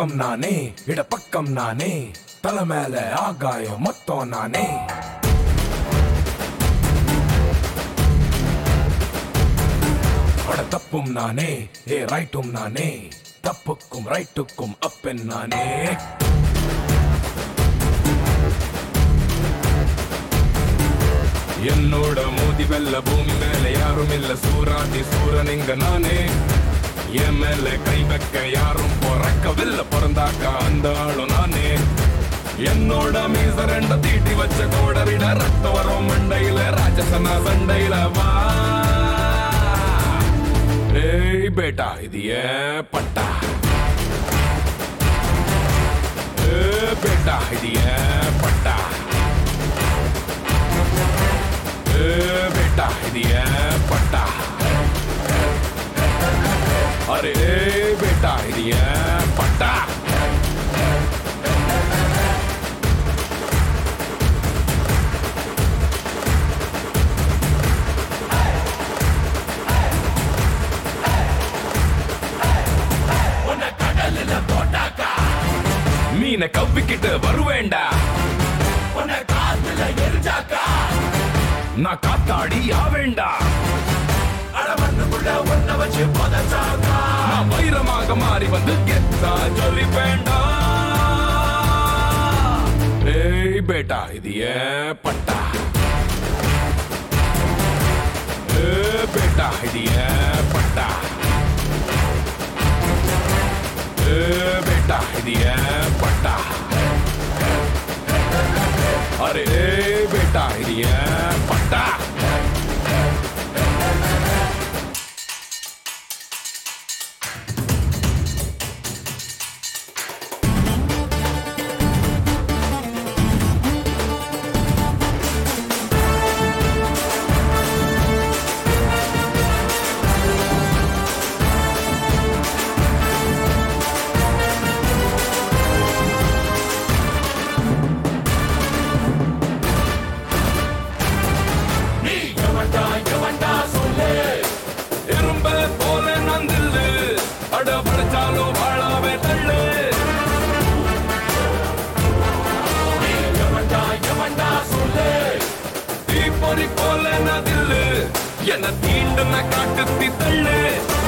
பக்கம் நானே இட பக்கம் நானே தலை மேல ஆகாயம் மொத்தம் நானே அட தப்பும் நானே ஏ ரைட்டும் நானே தப்புக்கும் ரைட்டுக்கும் அப்பன் நானே என்னோட மோதி வெல்ல பூமி மேல யாரும் இல்ல சூராதி சூரன் இங்க நானே என் மேல கை வைக்க யாரும் பிறக்கவில்லை பிறந்தாக்கா அந்த ஆளும் நானே என்னோட மீச ரெண்ட தீட்டி வச்ச கோடரிட ரத்த வரும் மண்டையில ராஜசனா சண்டையில வா ஏய் பேட்டா இது ஏன் பட்டா ஏ பேட்டா இது ஏன் பட்டா ஏ பேட்டா இது ஏன் பட்டா அரே பேட்டா இது ஏன் பட்டா மீனை கவ்விக்கிட்டு வருவேண்டா உன்னை காத்துல எரிஞ்சாக்கா நான் காத்தாடி ஆவேண்டா நான் வைரமாக மாறி வந்து கெத்தா சொல்லி வேண்டா ஏய் பேட்டா இது ஏன் பட்டா ஏ பேட்டா இது ஏன் பட்டா ஏ பேட்டா இது ஏன் பட்டா அரே பேட்டா இது ஏன் பட்டா எறும்ப போல நான் தில்லு அட படைச்சாலும் வாழாவே தள்ளு தீப்பொறி போல நான் தில்லு என்ன தீண்டுன காட்டு தள்ளு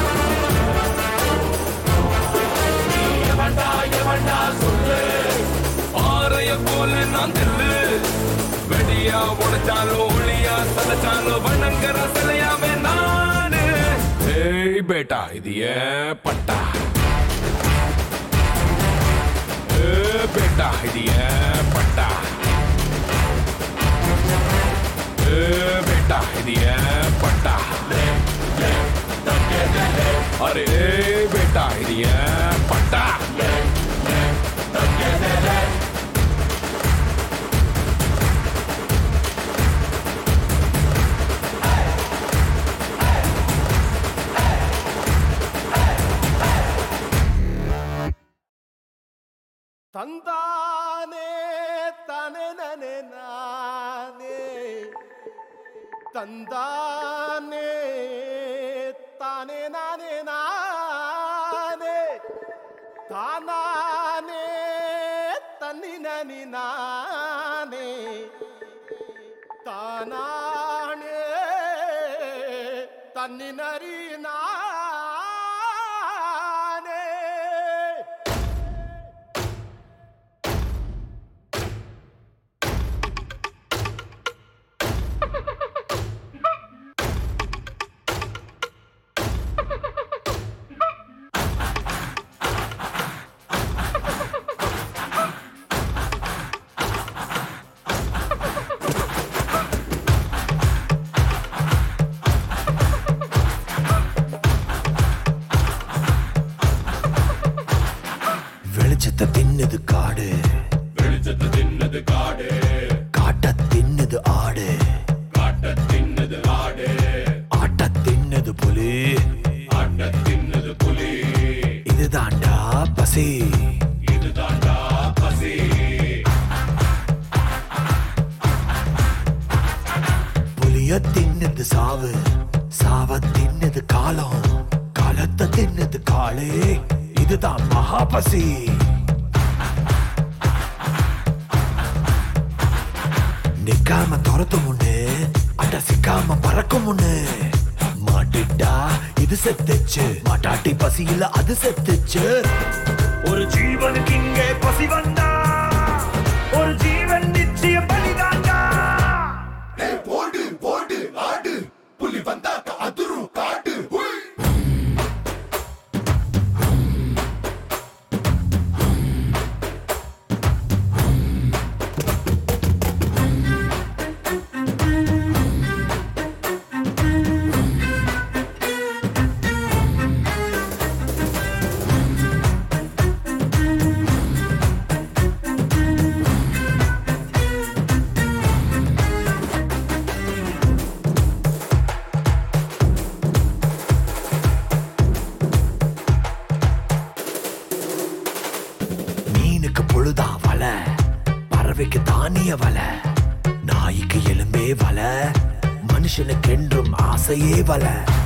பாறைய போல நான் தில்லு வெடியா உடைச்சாலும் ஒளியா சதைச்சாலும் வணங்குற சிலையாவே நானு ஏய் பேட்டா இது ஏன் பட்டா ஏ பேட்டா இது ஏன் பட்டா ஏ பேட்டா இது ஏன் பட்டா அரே பேட்டா இது ஏன் பட்டா ತಂದಾನೆ ತಾನೆ ನನೆ ನಾನೇ ತಂದಾನೆ ತಾನೆ ನಾನೇ ನಾನೇ ತಾನಾನೆ ತನ್ನಿ ನನಿ ನಾನೇ ತಾನಾಣೆ ತನ್ನಿ ನರಿ ನಾನೇ வெளிச்சத்தை தின்னது காடு வெளிச்சத்தை தின்னது காடு காட்ட தின்னது ஆடு காட்ட தின்னது ஆடு ஆட்ட தின்னது புலி ஆட்ட தின்னது புலி இதுதாண்டா பசி இதுதான்டா பசி புலிய தின்னது சாவு சாவ தின்னது காலம் காலத்தை தின்னது காளே இதுதான் மகாபசி சிக்காம துரத்தும் முன்னு அட சிக்காம பறக்கும் முன்னு மாட்டிட்டா இது செத்துச்சு மாட்டாட்டி பசியில அது செத்துச்சு ஒரு ஜீவனுக்கு இங்கே பசி வந்தா ஒரு ஜீவன் நிச்சய பலிதாண்டா போடு போடு ஆடு புலி வந்தாக்க அதிரும் காடு ஹுய். மீனுக்கு பொழுதா வல பறவைக்கு தானிய வல நாய்க்கு எலும்பே வல மனுஷனுக்கு என்றும் ஆசையே வல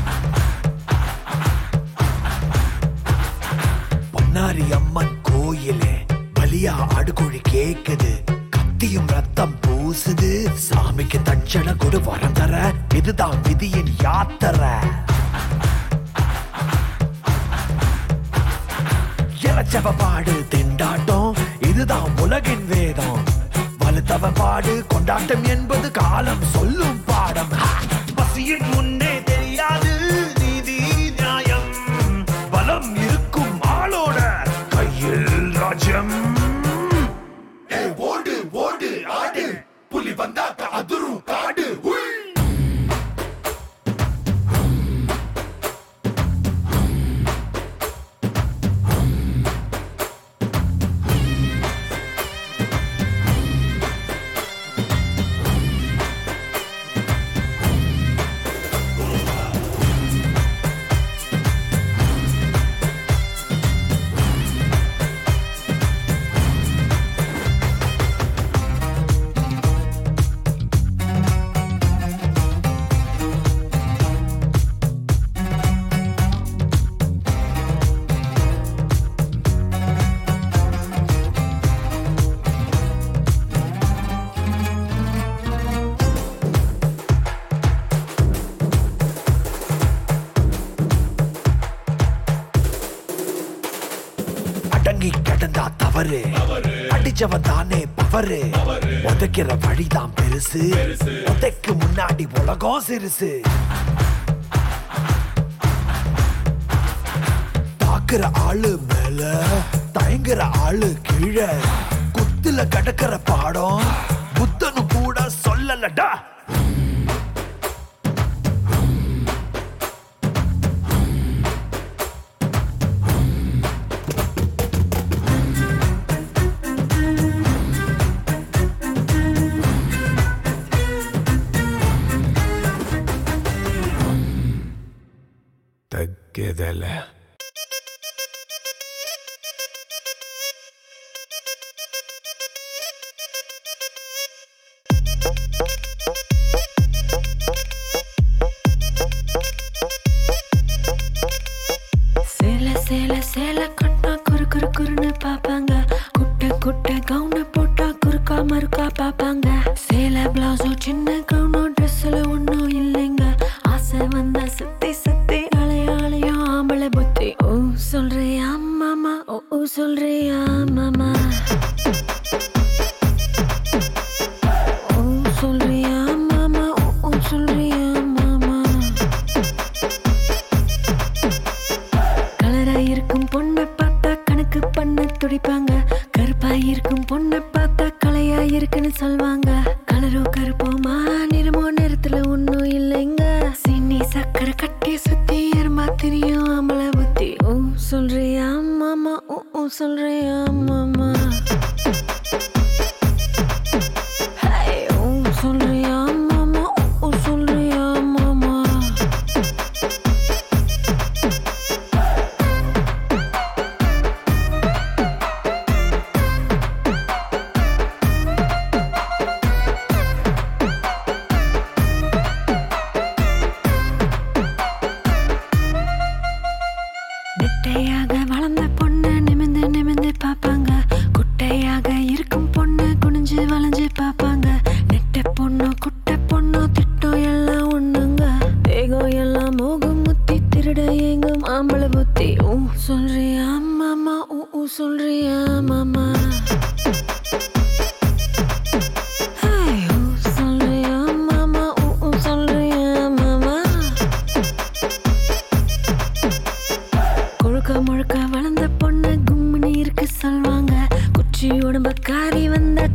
பொன்னாரி அம்மன் கோயிலே பலியா ஆடுகோழி கேக்குது கத்தியும் ரத்தம் பூசுது சாமிக்கு தட்சணை கொடு வரம் தர இதுதான் விதியின் யாத்திரை இளச்சவ பாடு திண்டாட்டம் இதுதான் உலகின் வேதம் வலுத்தவ பாடு கொண்டாட்டம் என்பது காலம் சொல்லும் பாடம் ஹா! பசியின் முன்னே தெரியாது நீதி நியாயம் பலம் இருக்கும் ஆளோட கையில் ராஜ்யம் ஏய், ஓடு ஓடு ஆடு புலி வந்தாக்க அதிரும் காடு ஹுய். அடங்கி கிடந்தா தவறு அடிச்சவன் தானே பவரு உதைக்கிற வழிதான் பெருசு உதைக்கு முன்னாடி உலகம் சிறுசு தாக்குற ஆளு மேல தயங்குற ஆளு கீழே குத்துல கடக்கிற பாடம் புத்தனு கூட சொல்லலடா ತಗ್ಗೆದೆಲೆ சேல சேல சேல கட்டினா குறு குறு குறுன்னு பாப்பாங்க குட்டை குட்டை கவுன போட்டா குறுக்கா மறுக்கா பாப்பாங்க சேல பிளவுஸும் சின்ன கவுனும் ட்ரெஸ்ல ஒன்றும் இல்லைங்க ஆசை வந்தா சுத்தி சுத்தி அலையாளையும் ஆம்பளை புத்தி ஓ சொல்றியா மாமா ஓ ஓ சொல்றியா மாமா ஓ சொல்றியா மாமா ஓ ஓ சொல்றியா மாமா கலரா இருக்கும் பொண்ணை பார்த்தா கணக்கு பண்ண துடிப்பாங்க கருப்பா இருக்கும் பொண்ணை பார்த்தா கலையா இருக்குன்னு சொல்வாங்க கலரோ கருப்போமா நிறமோ நிறத்துல ஒண்ணும் இல்லைங்க சின்னி சக்கரை கட்டி சுத்தி எறும்பா தெரியும் அமல புத்தி ஓ சொல்றியா மாமா ஓ ஓ சொல்றியா மாமா ஹே, ஓ சொல்றியா மாமா ஓ ஓ சொல்றியா மாமா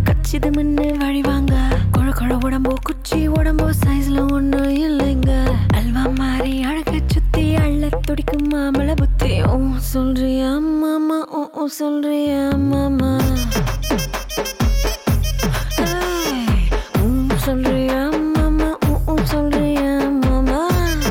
கச்சிது முன்னு வழிவாங்க கொழ கொழ உடம்போ குச்சி உடம்போ சைஸ்ல ஒண்ணும் இல்லைங்க அல்வா மாதிரி அழக சுத்தி அள்ள துடிக்கும் மாமள புத்தி ஓ சொல்றியா மாமா ஓ ஓ சொல்றியா மாமா ஏய், உம் சொல்றியா மாமா ஓ ஓ சொல்றியா மாமா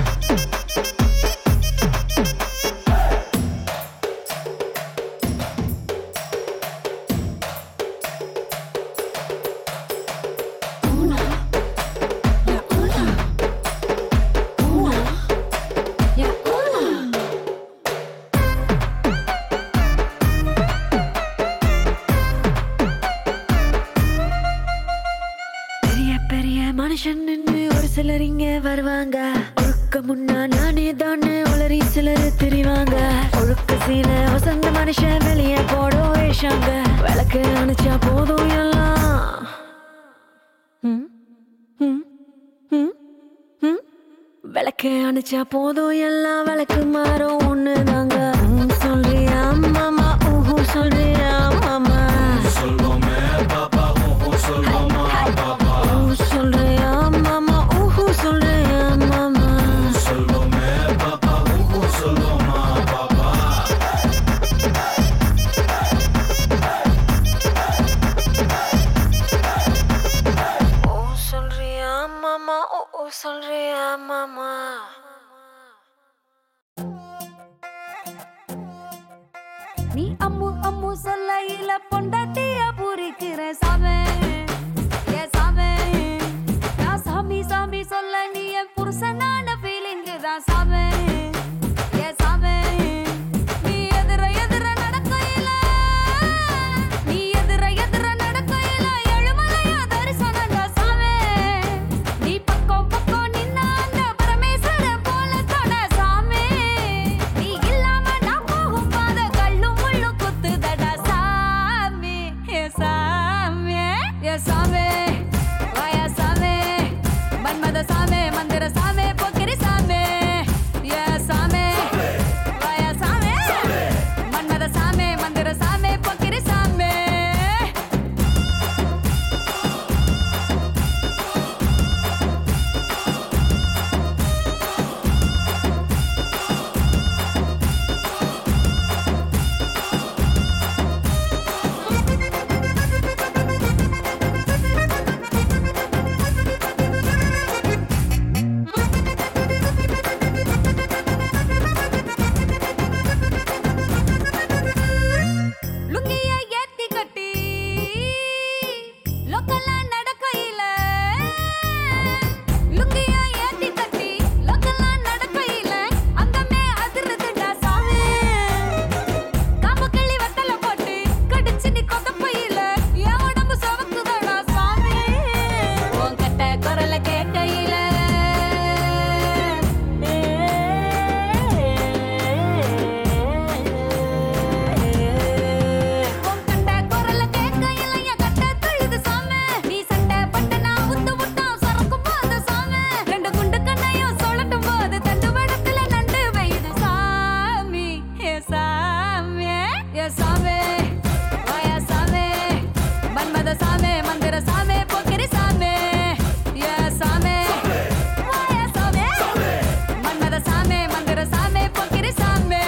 பெரிய பெரிய மனுஷன் நின்னு ஒரு சிலர் இங்க வருவாங்க ஒழுக்க முன்னா நானே தானே உளறி சிலர் திரிவாங்க ஒழுக்க சீல வசந்த மனுஷன் வெளியே போடும் வேஷாங்க விளக்கு அணைச்சா போதும் எல்லாம் ம், ம், ம், ம். விளக்கு அணைச்சா போதும் எல்லாம் விளக்கு மாறும் ஒண்ணு தாங்க சொல்றியா மாமா ஊஹு சொல்றியா மாமா சொல்வோமே பாப்பா ஓஹோ சொல்வோமா பாப்பா ஊ சொல்றியா மாமா ஊஹு சொல்றியா மாமா சொல்வோமே பாப்பா ஓஹோ சொல்வோமா பாப்பா ஓ சொல்றியா மாமா ஓ ஓ சொல்றியா மாமா நீ அம்மு அம்மு சொல்லையில பொண்டாட்டிய பூரிக்கிற சாமே ஏ சாமே நான் சாமி சாமி சொல்ல நீ என் புருஷனான ஃபீலிங்கு தான் சாமே ஏ சாமே நீ எதிர எதிர நடக்கையில நீ எதிர எதிர நடக்கையில எழுமலையா தரிசனங்க சாமே நீ பக்கம் பக்கம் நின்ன அந்த பரமேஸ்வரன் போல தொட சாமே நீ இல்லாம நான் போகும் பாத கல்லும் முள்ளும் குத்துதடா சாமி ஏ சாமி ஏ சாமி வாயா சாமி மன்மத சாமி மந்திர சாமி பொக்கிரி சாமி ஏ சாமி வாயா சாமி மன்மத சாமி மந்திர சாமி பொக்கிரி சாமி லுங்கிய ஏத்தி கட்டி லோக்கல்ல நடக்கையில லுங்கிய ஏத்தி கட்டி லோக்கல்ல நடக்கையில அங்கமே அதிருதுடா சாமி காம்பு கிள்ளி வத்தல போட்டு கடிச்சு நீ கொத்தப்பையில என் உடம்பு சவக்குதடா சாமி உன் கட்ட குரல கேட்கையில உன் கட்ட குரல கேட்கையில என் கட்ட துள்ளுது சாமி நீ சண்டை பட்டு நான் உத்து விட்டா சரக்கும் போது சாமி ரெண்டு குண்டு கண்ணையும் சொல்லட்டும் போது தண்டு வடத்துல நண்டு வையுது சாமி ஏ சாமி ஏ சாமி வாயா சாமி மன்மத சாமி மந்திர சாமி பொக்கிரி சாமி ஏ சாமி வாயா சாமி மன்மத சாமி மந்திர சாமி பொக்கிரி சாமி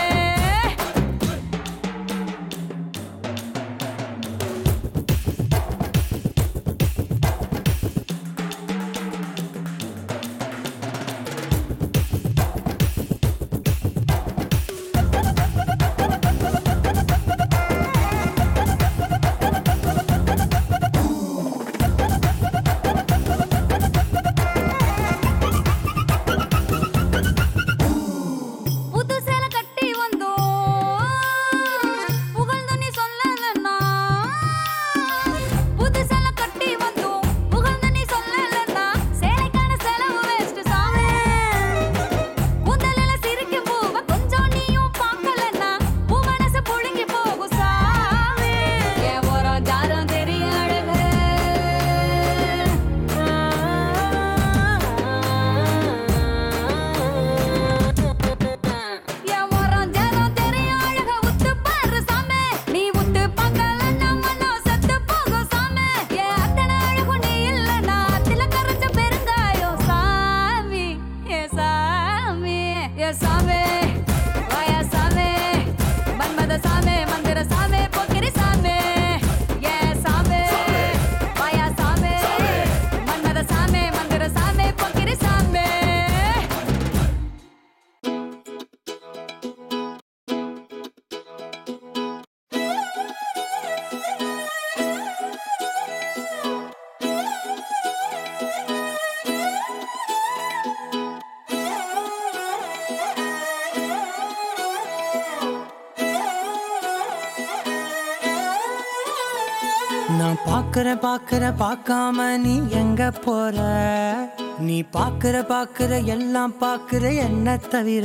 பாக்குற பாக்குற பார்க்காம நீ எங்க போற நீ பாக்குற பாக்குற எல்லாம் பாக்குற என்ன தவிர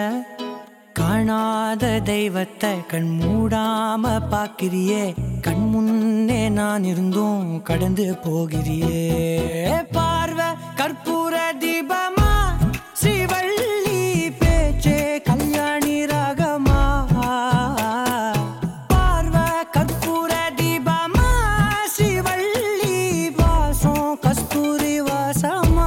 காணாத தெய்வத்தை கண் மூடாம பாக்கிறியே கண் முன்னே நான் இருந்தும் கடந்து போகிறியே பார்வை கற்பூர தீபமா ஸ்ரீவள்ளி பேச்சே கல்யாணி ராகமா பார்வை கற்பூர தீபமா ஸ்ரீவள்ளி வாசம் கஸ்தூரி வாசமா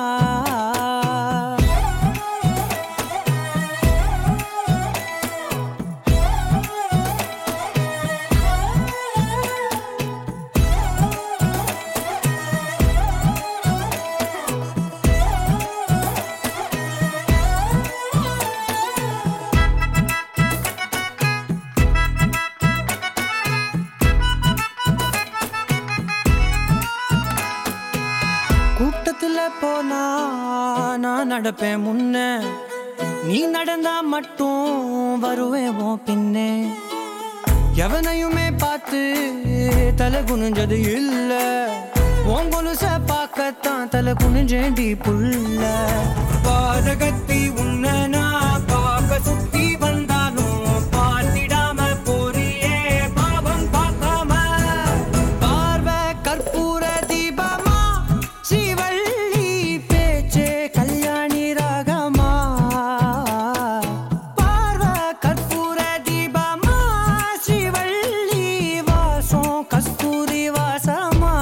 கூட்டத்துல போனா நான் நடப்பேன் முன்ன நீ நடந்தா மட்டும் வருவேன் உன் பின்னே எவனையுமே பார்த்து தலை குனிஞ்சது இல்ல உன் கொலுச பார்க்கத்தான் தலை குனிஞ்சேண்டி புள்ள பாதகத்தி உன்ன நான் பார்க்க சுத்தி வந்தாலும் பார்த்திடாம போறியே பாவம் பார்க்காம பார்வை கற்பூர தீபமா ஸ்ரீவள்ளி பேச்சே கல்யாணி ராகமா பார்வை கற்பூர தீபமா ஸ்ரீவள்ளி வாசம் கஸ்தூரி வாசமா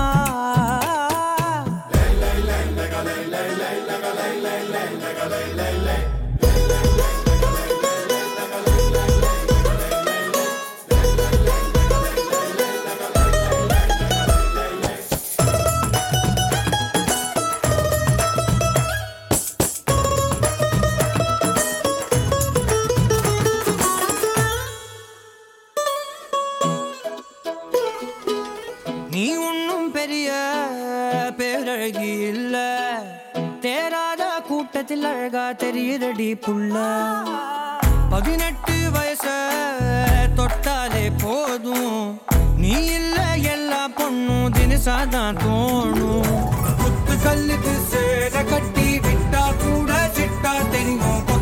நீ ஒன்னும் பெரிய பேரழகி இல்ல தேராத கூட்டத்தில் அழகா தெரியுதடி புள்ள பதினெட்டு வயச தொட்டாலே போதும் நீ இல்ல எல்லா பொண்ணும் தினசாதான் தோணும் குத்து கல்லுக்கு சேர கட்டி விட்டா கூட சிட்டா தெரியும்